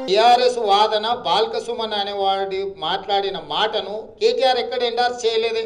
TRS వాదన బాల్కసుమన్ అనేవాడి మాట్లాడిన మాటను కేటీఆర్ ఎక్కడ ఎండార్స్ చేయలేదే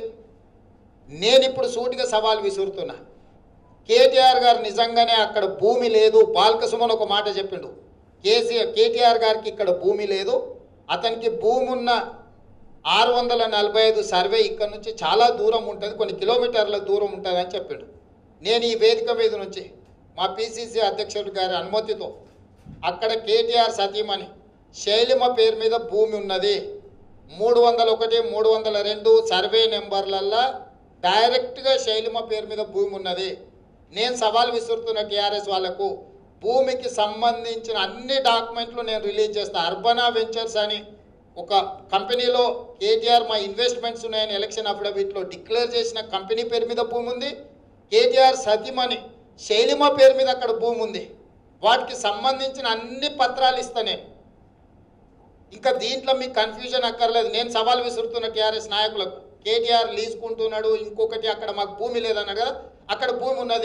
నేను ఇప్పుడు సూటిగా సవాల్ విసురుతున్నా కేటీఆర్ గారు నిజంగానే అక్కడ భూమి లేదు బాల్కసుమన్ ఒక మాట చెప్పిండు కేసీఆర్ కేటీఆర్ గారికి ఇక్కడ భూమి లేదు అతనికి భూమి ఉన్న ఆరు వందల నలభై ఐదు సర్వే ఇక్కడ నుంచి చాలా దూరం ఉంటుంది కొన్ని కిలోమీటర్ల దూరం ఉంటుంది అని చెప్పిండు నేను ఈ వేదిక మీద నుంచి మా పిసిసి అధ్యక్షుడి గారి అనుమతితో అక్కడ కేటీఆర్ సతీమణి శైలిమ పేరు మీద భూమి ఉన్నది మూడు వందల ఒకటి మూడు వందల రెండు సర్వే నెంబర్లల్లో డైరెక్ట్గా శైలిమ పేరు మీద భూమి ఉన్నది నేను సవాల్ విసురుతున్న టీఆర్ఎస్ వాళ్లకు భూమికి సంబంధించిన అన్ని డాక్యుమెంట్లు నేను రిలీజ్ చేస్తాను అర్బనా వెంచర్స్ అని ఒక కంపెనీలో కేటీఆర్ మా ఇన్వెస్ట్మెంట్స్ ఉన్నాయని ఎలక్షన్ అఫిడవిట్లో డిక్లేర్ చేసిన కంపెనీ పేరు మీద భూమి ఉంది కేటీఆర్ సతీమణి శైలిమ పేరు మీద అక్కడ భూమి ఉంది వాటికి సంబంధించిన అన్ని పత్రాలు ఇస్తా నేను ఇంకా దీంట్లో మీకు కన్ఫ్యూజన్ అక్కర్లేదు నేను సవాల్ విసురుతున్న టీఆర్ఎస్ నాయకులకు కేటీఆర్ లీజుకుంటున్నాడు ఇంకొకటి అక్కడ మాకు భూమి లేదన్నాడు కదా అక్కడ భూమి ఉన్నది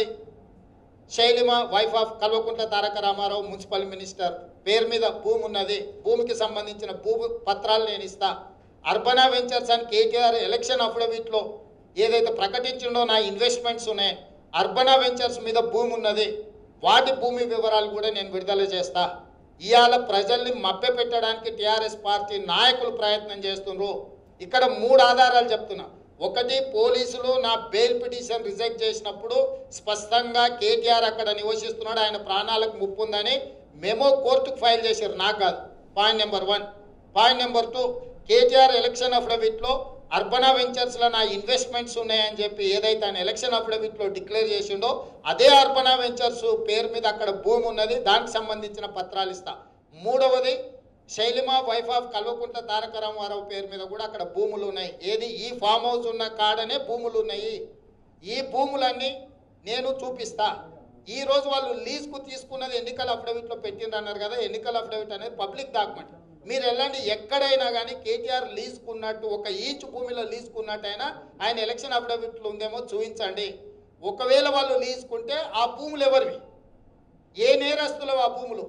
Shailima wife of Kalvakuntla Taraka Rama Rao municipal minister పేరు మీద భూమి ఉన్నది భూమికి సంబంధించిన భూ పత్రాలు నేను ఇస్తా అర్బనా వెంచర్స్ అని కేటీఆర్ ఎలక్షన్ అఫిడవిట్లో ఏదైతే ప్రకటించిండో నా ఇన్వెస్ట్మెంట్స్ ఉన్నాయి అర్బనా వెంచర్స్ మీద భూమి ఉన్నది వాటి భూమి వివరాలు కూడా నేను విడుదల చేస్తా ఇవాళ ప్రజల్ని మభ్య పెట్టడానికి టీఆర్ఎస్ పార్టీ నాయకులు ప్రయత్నం చేస్తున్నారు ఇక్కడ మూడు ఆధారాలు చెప్తున్నా ఒకటి పోలీసులు నా బెయిల్ పిటిషన్ రిజెక్ట్ చేసినప్పుడు స్పష్టంగా కేటీఆర్ అక్కడ నివసిస్తున్నాడు ఆయన ప్రాణాలకు ముప్పు ఉందని మెమో కోర్టుకు ఫైల్ చేశారు నాకు కాదు point number one point number two KTR election అఫిడవిట్లో అర్బనా వెంచర్స్లో నా ఇన్వెస్ట్మెంట్స్ ఉన్నాయని చెప్పి ఏదైతే ఆయన ఎలక్షన్ అఫిడవిట్లో డిక్లేర్ చేసిండో అదే అర్బనా వెంచర్స్ పేరు మీద అక్కడ భూమి ఉన్నది దానికి సంబంధించిన పత్రాలు ఇస్తా మూడవది శైలిమ వైఫ్ ఆఫ్ కల్వకుంట్ల తారక రామారావు పేరు మీద కూడా అక్కడ భూములు ఉన్నాయి ఏది ఈ ఫామ్ హౌస్ ఉన్న కాడనే భూములు ఉన్నాయి ఈ భూములన్నీ నేను చూపిస్తా ఈ రోజు వాళ్ళు లీజ్కు తీసుకున్నది ఎన్నికల అఫిడవిట్లో పెట్టిండ్రు అన్నారు కదా ఎన్నికల అఫిడవిట్ అనేది పబ్లిక్ డాక్యుమెంట్ మీరు వెళ్ళండి ఎక్కడైనా కానీ కేటీఆర్ లీజుకున్నట్టు ఒక ఈచ్ భూమిలో లీజుకున్నట్టయినా ఆయన ఎలక్షన్ అఫిడవిట్లో ఉందేమో చూపించండి ఒకవేళ వాళ్ళు లీజుకుంటే ఆ భూములు ఎవరివి ఏ నేరస్తులు ఆ భూములు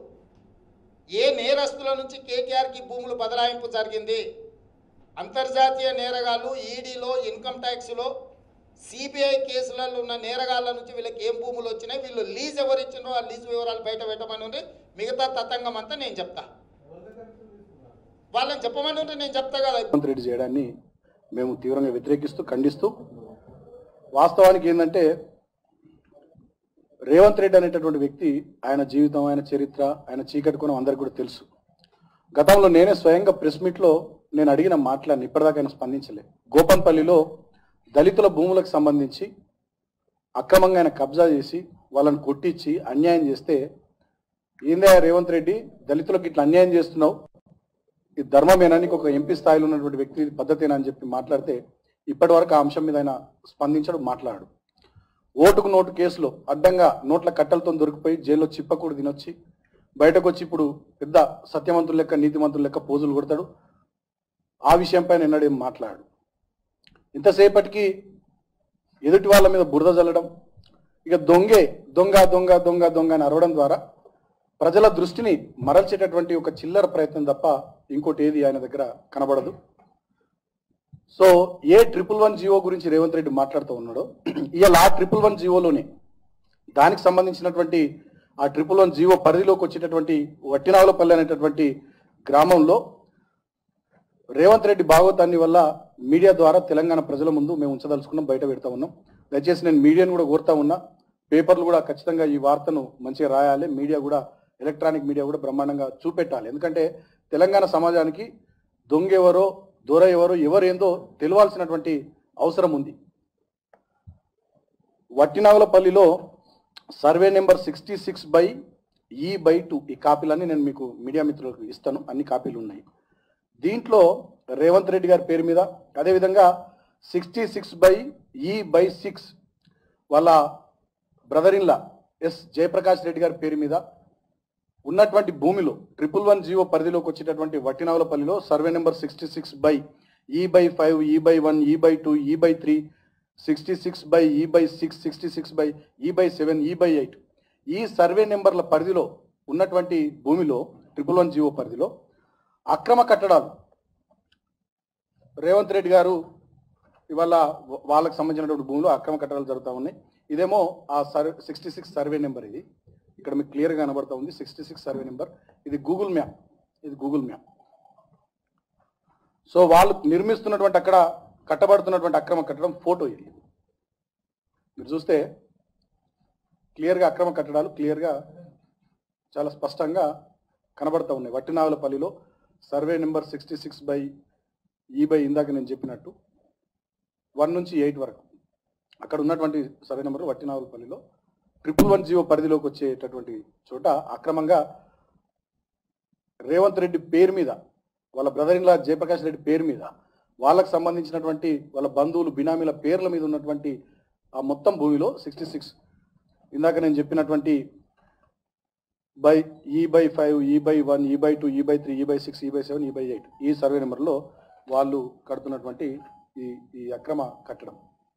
ఏ నేరస్తుల నుంచి కేటీఆర్కి భూములు బదలాయింపు జరిగింది అంతర్జాతీయ నేరగాళ్ళు ఈడీలో ఇన్కమ్ ట్యాక్స్లో సిబిఐ కేసులలో ఉన్న నేరగాళ్ళ నుంచి వీళ్ళకి ఏం భూములు వచ్చినాయి వీళ్ళు లీజ్ ఎవరు ఇచ్చినో ఆ లీజ్ వివరాలు బయట పెట్టమని ఉంది మిగతా తతంగం అంతా నేను చెప్తా వాళ్ళని చెప్పమని ఉంటే నేను చెప్తా కదా రేవంత్ రెడ్డి చేయడాన్ని మేము తీవ్రంగా వ్యతిరేకిస్తూ ఖండిస్తూ వాస్తవానికి ఏంటంటే రేవంత్ రెడ్డి అనేటటువంటి వ్యక్తి ఆయన జీవితం ఆయన చరిత్ర ఆయన చీకటి కోణం అందరికీ కూడా తెలుసు గతంలో నేనే స్వయంగా ప్రెస్ మీట్లో నేను అడిగిన మాట్లాడిన ఇప్పటిదాకా ఆయన స్పందించలే గోపన్పల్లిలో దళితుల భూములకు సంబంధించి అక్రమంగా ఆయన కబ్జా చేసి వాళ్ళని కొట్టించి అన్యాయం చేస్తే ఏందే రేవంత్ రెడ్డి దళితులకు ఇట్లా అన్యాయం చేస్తున్నావు ఇది ధర్మమేనా నీకు ఒక ఎంపీ స్థాయిలో ఉన్నటువంటి వ్యక్తి ఇది పద్ధతేనా అని చెప్పి మాట్లాడితే ఇప్పటి వరకు ఆ అంశం మీద ఆయన స్పందించడు మాట్లాడు ఓటుకు నోటు కేసులో అడ్డంగా నోట్ల కట్టలతో దొరికిపోయి జైల్లో చిప్పకూడు తినొచ్చి బయటకు వచ్చి ఇప్పుడు పెద్ద సత్యవంతుల లెక్క నీతిమంతుల లెక్క పోజులు కొడతాడు ఆ విషయంపై నిన్నడేం మాట్లాడు ఇంతసేపటికి ఎదుటి వాళ్ళ మీద బురద చల్లడం ఇక దొంగే దొంగ దొంగ దొంగ దొంగ అని అరవడం ద్వారా ప్రజల దృష్టిని మరల్చేటటువంటి ఒక చిల్లర ప్రయత్నం తప్ప ఇంకోటి ఏది ఆయన దగ్గర కనబడదు సో ఏ ట్రిపుల్ వన్ జీవో గురించి రేవంత్ రెడ్డి మాట్లాడుతూ ఉన్నాడో ఇవాళ ఆ ట్రిపుల్ వన్ జీవోలోనే దానికి సంబంధించినటువంటి ఆ ట్రిపుల్ వన్ జీవో పరిధిలోకి వచ్చేటటువంటి వట్టినావులపల్లి అనేటటువంటి గ్రామంలో రేవంత్ రెడ్డి భాగవతాన్ని వల్ల మీడియా ద్వారా తెలంగాణ ప్రజల ముందు మేము ఉంచదలుచుకున్నాం బయట పెడతా ఉన్నాం దయచేసి నేను మీడియాను కూడా కోరుతా ఉన్నా పేపర్లు కూడా ఖచ్చితంగా ఈ వార్తను మంచిగా రాయాలి మీడియా కూడా ఎలక్ట్రానిక్ మీడియా కూడా బ్రహ్మాండంగా చూపెట్టాలి ఎందుకంటే తెలంగాణ సమాజానికి దొంగ ఎవరో దొర ఎవరో ఎవరేందో తెలియాల్సినటువంటి అవసరం ఉంది వట్టినాగులపల్లిలో survey number sixty six by E by two ఈ కాపీలన్నీ నేను మీకు మీడియా మిత్రులకు ఇస్తాను అన్ని కాపీలు ఉన్నాయి దీంట్లో రేవంత్ రెడ్డి గారి పేరు మీద అదేవిధంగా sixty six by E by six వాళ్ళ brother in law S Jayaprakash Reddy గారి పేరు మీద ఉన్నటువంటి భూమిలో ట్రిపుల్ వన్ జీవో పరిధిలోకి వచ్చేటటువంటి వట్టినావులపల్లిలో survey number sixty six by E by five E by one E by two E by three sixty six by E by six sixty six by E by seven E by eight ఈ survey నెంబర్ల పరిధిలో ఉన్నటువంటి భూమిలో triple one GO పరిధిలో అక్రమ కట్టడాలు రేవంత్ రెడ్డి గారు ఇవాళ వా- వాళ్ళకి సంబంధించినటువంటి భూములు అక్రమ కట్టడాలు జరుగుతూ ఉన్నాయి ఇదేమో ఆ survey sixty six survey number ఇది ఇక్కడ మీకు క్లియర్గా కనబడతా ఉంది సిక్స్టీ సిక్స్ సర్వే నెంబర్ ఇది గూగుల్ మ్యాప్ ఇది గూగుల్ మ్యాప్ సో వాళ్ళు నిర్మిస్తున్నటువంటి అక్కడ కట్టబడుతున్నటువంటి అక్రమ కట్టడం ఫోటో ఇది మీరు చూస్తే క్లియర్గా అక్రమ కట్టడాలు క్లియర్గా చాలా స్పష్టంగా కనబడతా ఉన్నాయి వట్టినాగులపల్లిలో survey number sixty six by E by ఇందాక నేను చెప్పినట్టు వన్ నుంచి ఎయిట్ వరకు అక్కడ ఉన్నటువంటి సర్వే నెంబర్ వట్టినాగులపల్లిలో ట్రిపుల్ వన్ జీవో పరిధిలోకి వచ్చేటటువంటి చోట అక్రమంగా రేవంత్ రెడ్డి పేరు మీద వాళ్ళ brother in law Jayaprakash Reddy పేరు మీద వాళ్ళకు సంబంధించినటువంటి వాళ్ళ బంధువులు బినామీల పేర్ల మీద ఉన్నటువంటి ఆ మొత్తం భూమిలో సిక్స్టీ సిక్స్ ఇందాక నేను చెప్పినటువంటి by E by five E by one E by two E by three E by six E by seven E by eight ఈ సర్వే నెంబర్లో వాళ్ళు కడుతున్నటువంటి ఈ ఈ అక్రమ కట్టడం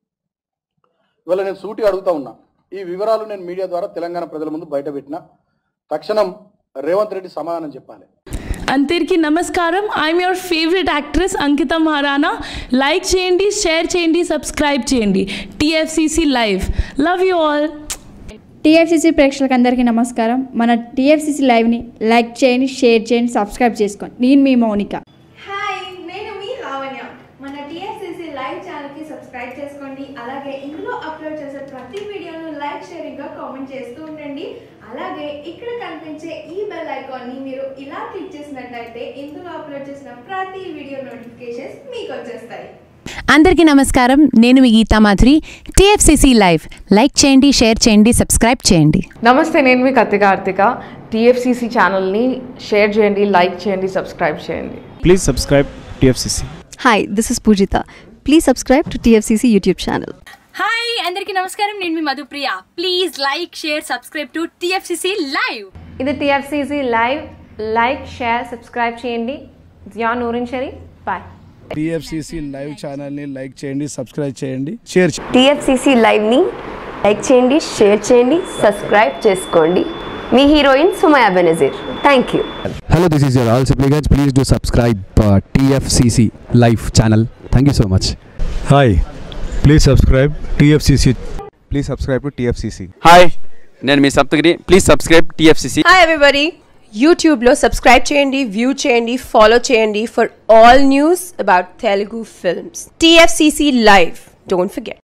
ఇవాళ నేను సూటి అడుగుతా ఉన్నా ఈ వివరాలు నేను మీడియా ద్వారా తెలంగాణ ప్రజల ముందు బయట పెట్టిన తక్షణం రేవంత్ రెడ్డి సమాధానం చెప్పాలి అందరికీ నమస్కారం I'm your favourite actress Ankita Maharana like చేయండి షేర్ చేయండి సబ్స్క్రైబ్ చేయండి TFCC live love you all TFCC ప్రేక్షకులకు అందరికీ నమస్కారం మన టీఎఫ్సీసీ లైవ్ని లైక్ చేయండి షేర్ చేయండి సబ్స్క్రైబ్ చేసుకోండి నేను మీ మౌనిక హాయ్ నేను మీ లావణ్య మన టీఎస్సీసీ లైవ్ ఛానల్కి సబ్స్క్రైబ్ చేసుకోండి అలాగే ఇందులో అప్లోడ్ చేసే ప్రతి వీడియోను లైక్ షేరింగ్గా కామెంట్ చేస్తూ ఉండండి అలాగే ఇక్కడ కనిపించే ఈ బెల్ ఐకాన్ని మీరు ఇలా క్లిక్ చేసినట్లయితే ఇందులో అప్లోడ్ చేసిన ప్రతి వీడియో నోటిఫికేషన్స్ మీకు వచ్చేస్తాయి అందరికీ నమస్కారం నేను మీ Geeta Madhuri TFCC live like చేయండి షేర్ చేయండి సబ్స్క్రైబ్ చేయండి నమస్తే నేను మీ కత్తి కార్తిక టీఎఫ్సిసి ఛానల్ని షేర్ చేయండి లైక్ చేయండి సబ్స్క్రైబ్ చేయండి Please subscribe TFCC. Hi, this is Pujita. Please subscribe to TFCC YouTube channel. Hi అందరికీ నమస్కారం నేను మీ Madhupriya please like share subscribe to TFCC live ఇది TFCC live like share subscribe చేయండి Zia Noorin Sharif bye TFCC live ఛానల్ని like చేయండి subscribe చేయండి share చేయండి టీఎఫ్సీసీ లైవ్ని లైక్ చేయండి షేర్ చేయండి సబ్స్క్రైబ్ చేసుకోండి మీ heroine Sumaya Benazir thank you Hello, this is your all supplicants. Please do subscribe uh, TFCC Live channel. Thank you so much. Hi, please subscribe TFCC. Please subscribe to TFCC. Hi నేను మీ Saptagiri please subscribe TFCC hi everybody యూట్యూబ్లో subscribe చేయండి view చేయండి follow చేయండి for all news about Telugu films TFCC live don't forget